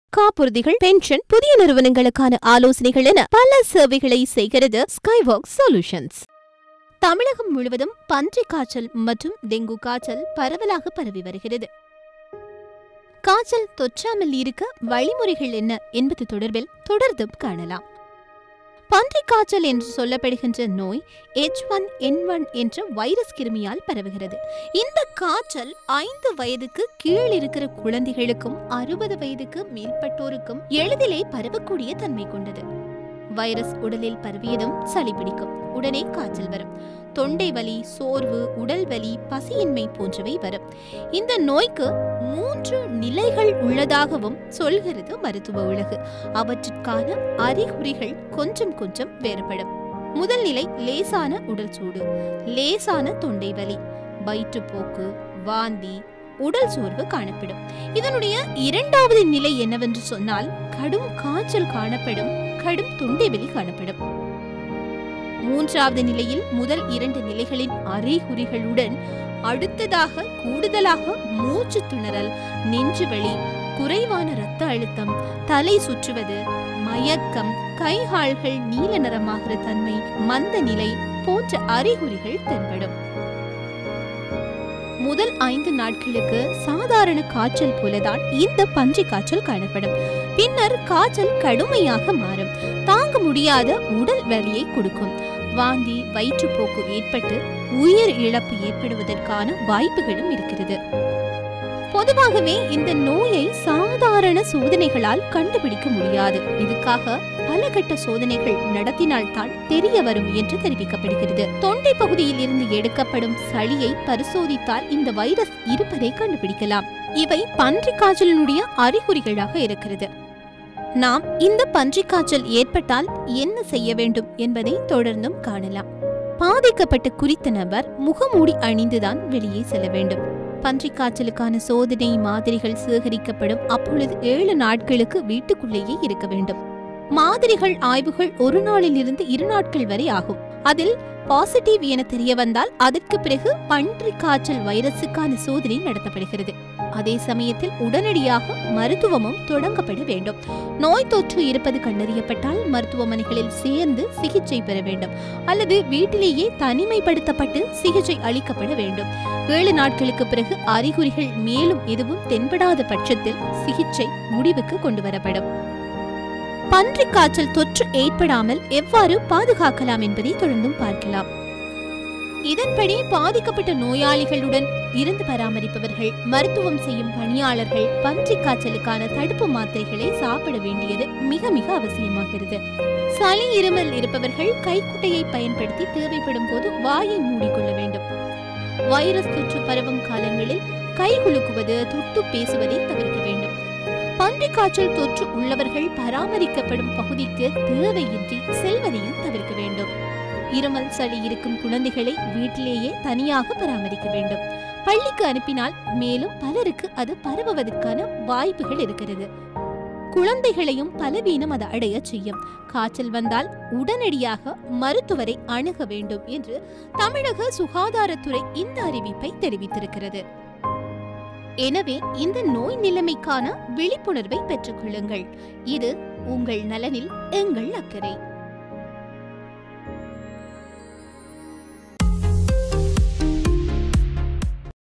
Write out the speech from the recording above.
காப்புறுதிகள் pension புதிய நிறுவனங்களுக்கான ஆலோசனைகள் என பல சேவைகளை செய்கிறது ஸ்கைவாக் சொல்யூஷன்ஸ் தமிழகம் முழுவதும் பன்றி காய்ச்சல் மற்றும் டெங்கு காய்ச்சல் பரவலாக பரவி வருகிறது காய்ச்சல் தொற்றாமல் இருக்க வழிமுறைகள் என்ன என்பது தொடர்பில் தொடர்ந்தும் காணலாம் பன்றி காய்ச்சல் என்று சொல்லப்படுகின்ற நோய் எச் ஒன் என் ஒன் என்ற வைரஸ் கிருமியால் பரவுகிறது இந்த காய்ச்சல் ஐந்து வயதுக்கு கீழ் இருக்கிற குழந்தைகளுக்கும் அறுபது வயதுக்கு மேற்பட்டோருக்கும் எளிதிலே பரவக்கூடிய தன்மை கொண்டது வைரஸ் உடலில் பரவியதும் சளி பிடிக்கும் உடனே காய்ச்சல் வரும் தொண்டை வலி சோர்வு உடல் வலி பசியின்மை போன்றவை வரும் இந்த நோய்க்கு மூன்று நிலைகள் உள்ளதாகவும் சொல்கிறது மருத்துவ உலகு அவற்றிற்கான அறிகுறிகள் கொஞ்சம் கொஞ்சம் வேறுபடும் முதல் நிலை லேசான உடல் சூடு லேசான தொண்டை வலி வயிற்றுப்போக்கு வாந்தி உடல் சோர்வு காணப்படும் இதனுடைய இரண்டாவது நிலை என்னவென்று சொன்னால் கடும் காய்ச்சல் காணப்படும் கடும் தொண்டை வலி காணப்படும் மூன்றாவது நிலையில் முதல் இரண்டு நிலைகளின் அறிகுறிகளுடன் அடுத்ததாக கூடுதலாக மூச்சு திணறல் நெஞ்சுவலி குறைவான இரத்த அழுத்தம் தலை சுற்றுவது மயக்கம் கைகால்கள் நீல நிறமாகிற தன்மை மந்த நிலை போன்ற அறிகுறிகள் தென்படும் முதல் ஐந்து நாட்களுக்கு சாதாரண காய்ச்சல் போலதான் இந்த பன்றி காய்ச்சல் காணப்படும் பின்னர் காய்ச்சல் கடுமையாக மாறும் தாங்க முடியாத உடல் வலியை கொடுக்கும் வாந்தி வயிற்றுப்போக்கு ஏற்பட்டு உயிர் இழப்பு ஏற்படுவதற்கான வாய்ப்புகளும் இருக்கிறது பொதுவாகவே இந்த நோயை சாதாரண சோதனைகளால் கண்டுபிடிக்க முடியாது இதுக்காக பல கட்ட சோதனைகள் நடத்தினால்தான் தெரிய வரும் என்று தெரிவிக்கப்படுகிறது தொண்டை பகுதியில் இருந்து எடுக்கப்படும் சளியை பரிசோதித்தால் இந்த வைரஸ் இருப்பதை கண்டுபிடிக்கலாம் இவை பன்றி காய்ச்சலினுடைய அறிகுறிகளாக இருக்கிறது நாம் இந்த பன்றி காய்ச்சல் ஏற்பட்டால் என்ன செய்ய வேண்டும் என்பதை தொடர்ந்தும் காணலாம் பாதிக்கப்பட்ட குறித்த நபர் முகமூடி அணிந்துதான் வெளியே செல்ல வேண்டும் பன்றி காய்ச்சலுக்கான சோதனை மாதிரிகள் சேகரிக்கப்படும் அப்பொழுது ஏழு நாட்களுக்கு வீட்டுக்குள்ளேயே இருக்க வேண்டும் மாதிரிகள் ஆய்வுகள் ஒரு நாளில் இருந்து இரு நாட்கள் வரை ஆகும் அதில் பாசிட்டிவ் என தெரிய வந்தால் அதற்கு பிறகு பன்றி காய்ச்சல் வைரஸுக்கான சோதனை நடத்தப்படுகிறது அதே சமயத்தில் உடனடியாக மருத்துவமும் தொடங்கப்பட வேண்டும் நோய் தொற்று இருப்பது கண்டறியப்பட்டால் மருத்துவமனைகளில் சேர்ந்து சிகிச்சை பெற வேண்டும் அல்லது வீட்டிலேயே தனிமைப்படுத்தப்பட்டு சிகிச்சை அளிக்கப்பட வேண்டும் ஏழு நாட்களுக்கு பிறகு அறிகுறிகள் மேலும் எதுவும் தென்படாத பட்சத்தில் சிகிச்சை முடிவுக்கு கொண்டு வரப்படும் பன்றி காய்ச்சல் தொற்று ஏற்படாமல் எவ்வாறு பாதுகாக்கலாம் என்பதை தொடர்ந்தும் பார்க்கலாம் இதன்படி பாதிக்கப்பட்ட நோயாளிகளுடன் இருந்து பராமரிப்பவர்கள் மருத்துவம் செய்யும் பணியாளர்கள் பன்றி காய்ச்சலுக்கான தடுப்பு மாத்திரைகளை சாப்பிட வேண்டியது மிக மிக அவசியமாகிறது சளி இருமல் இருப்பவர்கள் கைக்குட்டையை பயன்படுத்தி தேவைப்படும் போது வாயை மூடிக்கொள்ள வேண்டும் வைரஸ் தொற்று பரவும் காலங்களில் கை குலுக்குவது தொட்டு பேசுவதை தவிர்க்க வேண்டும் பன்றி காய்ச்சல் தொற்று உள்ளவர்கள் பராமரிக்கப்படும் பகுதிக்கு தேவையின்றி செல்வதையும் தவிர்க்க வேண்டும் இருமல் சளி இருக்கும் குழந்தைகளை வீட்டிலேயே தனியாக பராமரிக்க வேண்டும் பள்ளிக்கு அனுப்பினால் மேலும் பலருக்கு அது பரவுவதற்கான வாய்ப்புகள் இருக்கிறது குழந்தைகளையும் பலவீனம் அது அடைய செய்யும் காய்ச்சல் வந்தால் உடனடியாக மருத்துவரை அணுக வேண்டும் என்று தமிழக சுகாதாரத்துறை இந்த அறிவிப்பை தெரிவித்திருக்கிறது எனவே இந்த நோய் நிலைமைக்கான விழிப்புணர்வை பெற்றுக்கொள்ளுங்கள் இது உங்கள் நலனில் எங்கள் அக்கறை